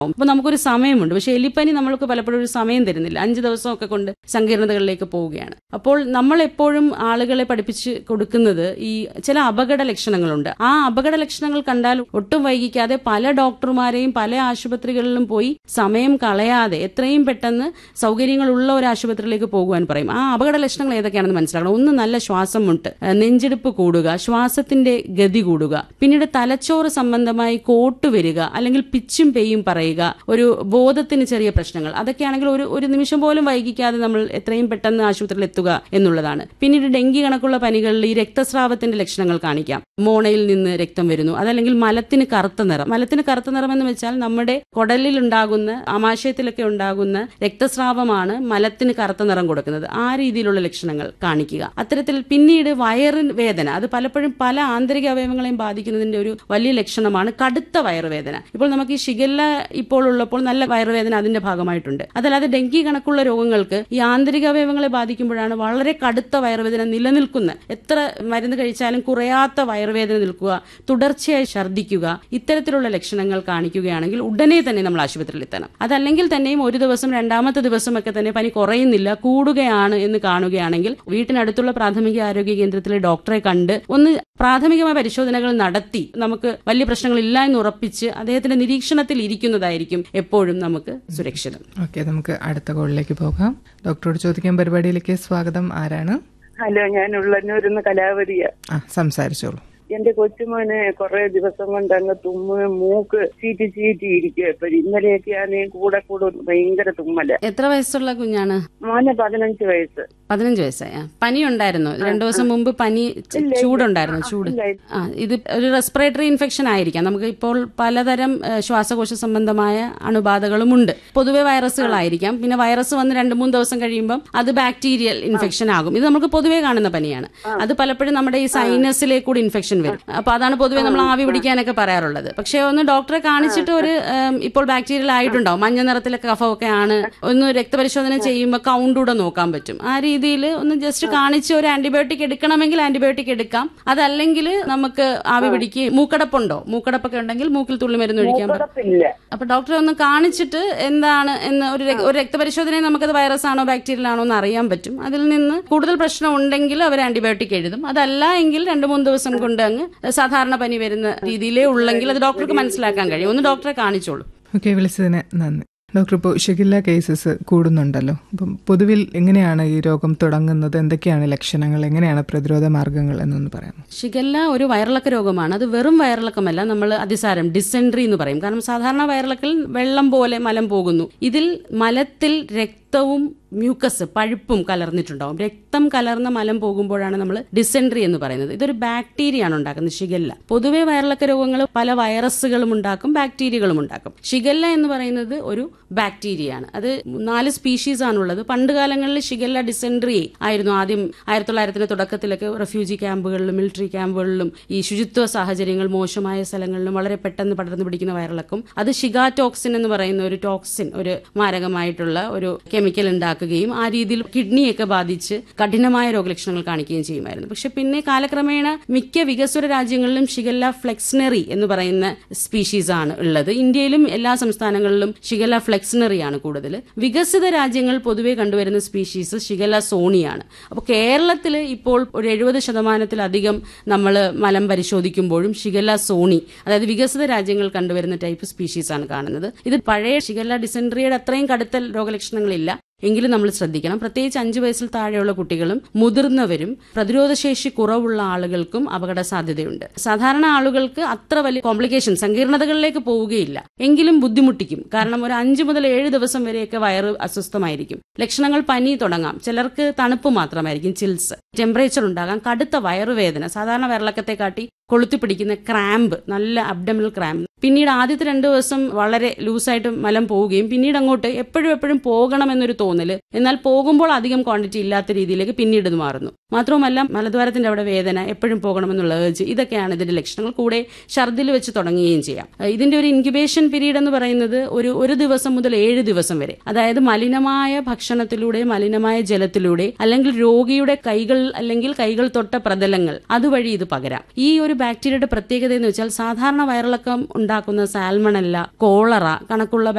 അപ്പൊ നമുക്കൊരു സമയമുണ്ട് പക്ഷെ എലിപ്പനി നമ്മൾക്ക് പലപ്പോഴും ഒരു സമയം തരുന്നില്ല അഞ്ച് ദിവസമൊക്കെ കൊണ്ട് സങ്കീർണതകളിലേക്ക് പോവുകയാണ് അപ്പോൾ നമ്മൾ എപ്പോഴും ആളുകളെ പഠിപ്പിച്ച് കൊടുക്കുന്നത് ഈ ചില അപകട ലക്ഷണങ്ങളുണ്ട് ആ അപകട ലക്ഷണങ്ങൾ കണ്ടാൽ ഒട്ടും വൈകിക്കാതെ പല ഡോക്ടർമാരെയും പല ആശുപത്രികളിലും പോയി സമയം കളയാതെ എത്രയും പെട്ടെന്ന് സൗകര്യങ്ങളുള്ള ഒരു ആശുപത്രിയിലേക്ക് പോകുവാൻ പറയും ആ അപകട ലക്ഷണങ്ങൾ ഏതൊക്കെയാണെന്ന് മനസ്സിലാക്കണം ഒന്ന് നല്ല ശ്വാസം മുട്ട് ഏഹ് നെഞ്ചെടുപ്പ് കൂടുക ശ്വാസത്തിന്റെ ഗതി കൂടുക പിന്നീട് തലച്ചോറ് സംബന്ധമായി കോട്ട് വരിക അല്ലെങ്കിൽ പിച്ചും പേയും പറയുക ഒരു ബോധത്തിന് ചെറിയ പ്രശ്നങ്ങൾ അതൊക്കെയാണെങ്കിൽ ഒരു ഒരു നിമിഷം പോലും വൈകിക്കാതെ നമ്മൾ എത്രയും പെട്ടെന്ന് ആശുപത്രിയിൽ എത്തുക എന്നുള്ളതാണ് പിന്നീട് ഡെങ്കി കണക്കുള്ള പനികളിൽ ഈ രക്തസ്രാവത്തിന്റെ ലക്ഷണങ്ങൾ കാണിക്കാം മോണയിൽ നിന്ന് രക്തം വരുന്നു അതല്ലെങ്കിൽ മലത്തിന് കറുത്ത നിറം മലത്തിന് കറുത്ത നിറം എന്ന് വെച്ചാൽ നമ്മുടെ കുടലിൽ ഉണ്ടാകുന്ന ആമാശയത്തിലൊക്കെ ഉണ്ടാകുന്ന രക്തസ്രാവമാണ് മലത്തിന് കറുത്ത നിറം കൊടുക്കുന്നത് ആ രീതിയിലുള്ള ലക്ഷണങ്ങൾ കാണിക്കുക അത്തരത്തിൽ പിന്നീട് വയറിന് വേദന അത് പലപ്പോഴും പല ആന്തരിക അവയവങ്ങളെയും ബാധിക്കുന്നതിന്റെ ഒരു വലിയ ലക്ഷണമാണ് കടുത്ത വയറുവേദന ഇപ്പോൾ നമുക്ക് ഈ ഷിഗല്ല ഇപ്പോൾ ഉള്ളപ്പോൾ നല്ല വയറുവേദന അതിന്റെ ഭാഗമായിട്ടുണ്ട് അതല്ലാതെ ഡെങ്കി കണക്കുള്ള രോഗങ്ങൾക്ക് ഈ ആന്തരിക അവയവങ്ങളെ ബാധിക്കുമ്പോഴാണ് വളരെ കടുത്ത വയറുവേദന നിലനിൽക്കുന്ന എത്ര മരുന്ന് കഴിച്ചാലും കുറയാത്ത വയറുവേദന നിൽക്കുക തുടർച്ചയായി ഛർദ്ദിക്കുക ഇത്തരത്തിലുള്ള ലക്ഷണങ്ങൾ കാണിക്കുകയാണെങ്കിൽ ഉടനെ തന്നെ നമ്മൾ ആശുപത്രിയിൽ എത്തണം അതല്ലെങ്കിൽ തന്നെയും ഒരു ദിവസം രണ്ടാമത്തെ ദിവസമൊക്കെ തന്നെ പനി കുറയുന്നില്ല കൂടുകയാണ് എന്ന് കാണുകയാണെങ്കിൽ വീട്ടിനടുത്തുള്ള പ്രാഥമിക ആരോഗ്യ കേന്ദ്രത്തിലെ ഡോക്ടറെ കണ്ട് ഒന്ന് പ്രാഥമികമായ പരിശോധനകൾ നടത്തി നമുക്ക് വലിയ പ്രശ്നങ്ങളില്ല എന്ന് ഉറപ്പിച്ച് അദ്ദേഹത്തിന്റെ നിരീക്ഷണത്തിൽ ഇരിക്കുന്നതായിരിക്കും എപ്പോഴും നമുക്ക് സുരക്ഷിതം ഓക്കെ നമുക്ക് അടുത്ത കോളിലേക്ക് പോകാം ഡോക്ടറോട് ചോദിക്കാൻ പരിപാടിയിലേക്ക് സ്വാഗതം ആരാണ് ഹലോ ഞാൻ ഉള്ളന്നൂരിന്ന് കലാവതിയ ആ സംസാരിച്ചോളൂ എന്റെ കൊച്ചുമോന് കുറെ ദിവസം കൊണ്ട് അങ്ങ് തുമ്മ് മൂക്ക് ചീറ്റി ചീറ്റി ഇരിക്കുക ഇപ്പൊ ഇന്നലെയൊക്കെ ആണെങ്കിൽ കൂടെ കൂടെ ഭയങ്കര തുമ്മല് എത്ര വയസ്സുള്ള കുഞ്ഞാണ് മോന് പതിനഞ്ച് വയസ്സ് പതിനഞ്ച് വയസ്സായ പനി ഉണ്ടായിരുന്നു രണ്ടു ദിവസം മുമ്പ് പനി ച- ചൂടുണ്ടായിരുന്നു ചൂട് ഇല്ല. ആ ഇത് ഒരു റെസ്പിറേറ്ററി ഇൻഫെക്ഷൻ ആയിരിക്കാം നമുക്ക് ഇപ്പോൾ പലതരം ഏഹ്, ശ്വാസകോശ സംബന്ധമായ അണുബാധകളുമുണ്ട് പൊതുവെ വൈറസുകളായിരിക്കാം പിന്നെ വൈറസ് വന്ന് രണ്ട് മൂന്ന് ദിവസം കഴിയുമ്പം അത് ബാക്ടീരിയൽ ഇൻഫെക്ഷൻ ആകും ഇത് നമുക്ക് പൊതുവെ കാണുന്ന പനിയാണ് അത് പലപ്പോഴും നമ്മുടെ ഈ സൈനസിലേക്ക് കൂടി ഇൻഫെക്ഷൻ വരും അപ്പൊ അതാണ് പൊതുവെ നമ്മൾ ആവി പിടിക്കാനൊക്കെ പറയാറുള്ളത് പക്ഷെ ഒന്ന് ഡോക്ടറെ കാണിച്ചിട്ട് ഒരു ഏം, ഇപ്പോൾ ബാക്ടീരിയൽ ആയിട്ടുണ്ടാവും മഞ്ഞ നിറത്തിലെ കഫമൊക്കെ ആണ് ഒന്ന് രക്തപരിശോധന ചെയ്യുമ്പോൾ കൗണ്ട് കൂടെ നോക്കാൻ പറ്റും ആ രീതിയിൽ ഒന്ന് ജസ്റ്റ് കാണിച്ച് ഒരു ആന്റിബയോട്ടിക് എടുക്കണമെങ്കിൽ ആന്റിബയോട്ടിക് എടുക്കാം അതല്ലെങ്കിൽ നമുക്ക് ആവി പിടിക്കുക മൂക്കടപ്പുണ്ടോ മൂക്കടപ്പൊക്കെ ഉണ്ടെങ്കിൽ മൂക്കിൽ തുള്ളി മരുന്ന് ഒഴിക്കാൻ പറ്റും കുഴപ്പമില്ല അപ്പൊ ഡോക്ടറെ ഒന്ന് കാണിച്ചിട്ട് എന്താണ് എന്ന് ഒരു രക്- ഒരു രക്തപരിശോധനയിൽ നമുക്കത് വൈറസ് ആണോ ബാക്ടീരിയൽ ആണോ എന്ന് അറിയാൻ പറ്റും അതിൽ നിന്ന് കൂടുതൽ പ്രശ്നം ഉണ്ടെങ്കിൽ അവർ ആന്റിബയോട്ടിക് എഴുതും അതല്ല എങ്കിൽ രണ്ട് മൂന്ന് ദിവസം കൊണ്ട് അങ്ങ് സാധാരണ പനി വരുന്ന രീതിയിലേ ഉള്ളെങ്കിൽ അത് ഡോക്ടർക്ക് മനസ്സിലാക്കാൻ കഴിയും ഒന്ന് ഡോക്ടറെ കാണിച്ചോളൂ ഓക്കെ വിളിച്ചതിന് നന്ദി ഡോക്ടർ ഇപ്പോൾ ഷിഗില്ല കേസസ് കൂടുന്നുണ്ടല്ലോ അപ്പം പൊതുവിൽ എങ്ങനെയാണ് ഈ രോഗം തുടങ്ങുന്നത് എന്തൊക്കെയാണ് ലക്ഷണങ്ങൾ എങ്ങനെയാണ് പ്രതിരോധ മാർഗങ്ങൾ എന്നൊന്ന് പറയാമോ ഷിഗല്ല ഒരു വയറിളക്ക രോഗമാണ് അത് വെറും വയറിളക്കമല്ല നമ്മൾ അതിസാരം ഡിസെൻട്രി എന്ന് പറയും കാരണം സാധാരണ വയറിളക്കിൽ വെള്ളം പോലെ മലം പോകുന്നു ഇതിൽ മലത്തിൽ രക്തവും മ്യൂക്കസ് പഴുപ്പും കലർന്നിട്ടുണ്ടാവും രക്തം കലർന്ന മലം പോകുമ്പോഴാണ് നമ്മൾ ഡിസെൻട്രി എന്ന് പറയുന്നത് ഇതൊരു ബാക്ടീരിയയാണ് ഉണ്ടാക്കുന്നത് ഷിഗല്ല പൊതുവെ വയറിളക്ക രോഗങ്ങൾ പല വൈറസുകളും ഉണ്ടാക്കും ബാക്ടീരിയകളും ഉണ്ടാക്കും ഷിഗല്ല എന്ന് പറയുന്നത് ഒരു ബാക്ടീരിയയാണ് അത് നാല് സ്പീഷീസ് ആണുള്ളത് പണ്ട് കാലങ്ങളിൽ ഷിഗല്ല ഡിസെൻട്രി ആയിരുന്നു ആദ്യം ആയിരത്തി തൊള്ളായിരത്തിന്റെ തുടക്കത്തിലൊക്കെ റെഫ്യൂജി ക്യാമ്പുകളിലും മിലിറ്ററി ക്യാമ്പുകളിലും ഈ ശുചിത്വ സാഹചര്യങ്ങൾ മോശമായ സ്ഥലങ്ങളിലും വളരെ പെട്ടെന്ന് പടർന്നു പിടിക്കുന്ന വയറിളക്കും അത് ഷിഗാ ടോക്സിൻ എന്ന് പറയുന്ന ഒരു ടോക്സിൻ ഒരു മാരകമായിട്ടുള്ള ഒരു കെമിക്കൽ ഉണ്ടാക്കുകയും ആ രീതിയിൽ കിഡ്നിയൊക്കെ ബാധിച്ച് കഠിനമായ രോഗലക്ഷണങ്ങൾ കാണിക്കുകയും ചെയ്യുമായിരുന്നു പക്ഷെ പിന്നെ കാലക്രമേണ മിക്ക വികസ്വര രാജ്യങ്ങളിലും ഷിഗല്ല ഫ്ലെക്സ്നറി എന്ന് പറയുന്ന സ്പീഷീസ് ആണ് ഉള്ളത് ഇന്ത്യയിലും എല്ലാ സംസ്ഥാനങ്ങളിലും ഷിഗല്ല ഫ്ലെക്സ്നറി ആണ് കൂടുതൽ വികസിത രാജ്യങ്ങൾ പൊതുവെ കണ്ടുവരുന്ന സ്പീഷീസ് ഷിഗല്ല സോണിയാണ് അപ്പോൾ കേരളത്തിൽ ഇപ്പോൾ ഒരു എഴുപത് ശതമാനത്തിലധികം നമ്മൾ മലം പരിശോധിക്കുമ്പോഴും ഷിഗല്ല സോണി അതായത് വികസിത രാജ്യങ്ങൾ കണ്ടുവരുന്ന ടൈപ്പ് സ്പീഷീസ് ആണ് കാണുന്നത് ഇത് പഴയ ഷിഗല്ല ഡിസെൻട്രിയുടെ അത്രയും കടുത്ത രോഗലക്ഷണങ്ങളില്ല എങ്കിലും നമ്മൾ ശ്രദ്ധിക്കണം പ്രത്യേകിച്ച് അഞ്ചു വയസ്സിൽ താഴെയുള്ള കുട്ടികളും മുതിർന്നവരും പ്രതിരോധശേഷി കുറവുള്ള ആളുകൾക്കും അപകട സാധ്യതയുണ്ട് സാധാരണ ആളുകൾക്ക് അത്ര വലിയ കോംപ്ലിക്കേഷൻ സങ്കീർണതകളിലേക്ക് പോവുകയില്ല എങ്കിലും ബുദ്ധിമുട്ടിക്കും കാരണം ഒരു അഞ്ചു മുതൽ ഏഴ് ദിവസം വരെയൊക്കെ വയറ് അസ്വസ്ഥമായിരിക്കും ലക്ഷണങ്ങൾ പനി തുടങ്ങാം ചിലർക്ക് തണുപ്പ് മാത്രമായിരിക്കും ചിൽസ് ടെമ്പറേച്ചർ ഉണ്ടാകാം കടുത്ത വയറുവേദന സാധാരണ വയറിളക്കത്തെ കാട്ടി കൊളുത്തി പിടിക്കുന്ന ക്രാമ്പ് നല്ല അബ്ഡമിനൽ ക്രാമ്പ് പിന്നീട് ആദ്യത്തെ രണ്ട് ദിവസം വളരെ ലൂസായിട്ട് മലം പോവുകയും പിന്നീട് അങ്ങോട്ട് എപ്പോഴും എപ്പോഴും പോകണമെന്നൊരു തോന്നല് എന്നാൽ പോകുമ്പോൾ അധികം ക്വാണ്ടിറ്റി ഇല്ലാത്ത രീതിയിലേക്ക് പിന്നീട് ഇത് മാറുന്നു മാത്രവുമല്ല മലദ്വാരത്തിന്റെ അവിടെ വേദന എപ്പോഴും പോകണമെന്നുള്ള ഏജ് ഇതൊക്കെയാണ് ഇതിന്റെ ലക്ഷണങ്ങൾ കൂടെ ഛർദിൽ വെച്ച് തുടങ്ങുകയും ചെയ്യാം ഏഹ് ഇതിന്റെ ഒരു ഇൻക്യുബേഷൻ പീരീഡ് എന്ന് പറയുന്നത് ഒരു ഒരു ദിവസം മുതൽ ഏഴ് ദിവസം വരെ അതായത് മലിനമായ ഭക്ഷണത്തിലൂടെ മലിനമായ ജലത്തിലൂടെ അല്ലെങ്കിൽ രോഗിയുടെ കൈകൾ അല്ലെങ്കിൽ കൈകൾ തൊട്ട പ്രതലങ്ങൾ അതുവഴി ഇത് പകരാം ഈ ഒരു ബാക്ടീരിയയുടെ പ്രത്യേകത എന്ന് വെച്ചാൽ സാധാരണ വയറിളക്കം ഉണ്ടാക്കുന്ന സാൽമണല്ല കോളറ കണക്കുള്ള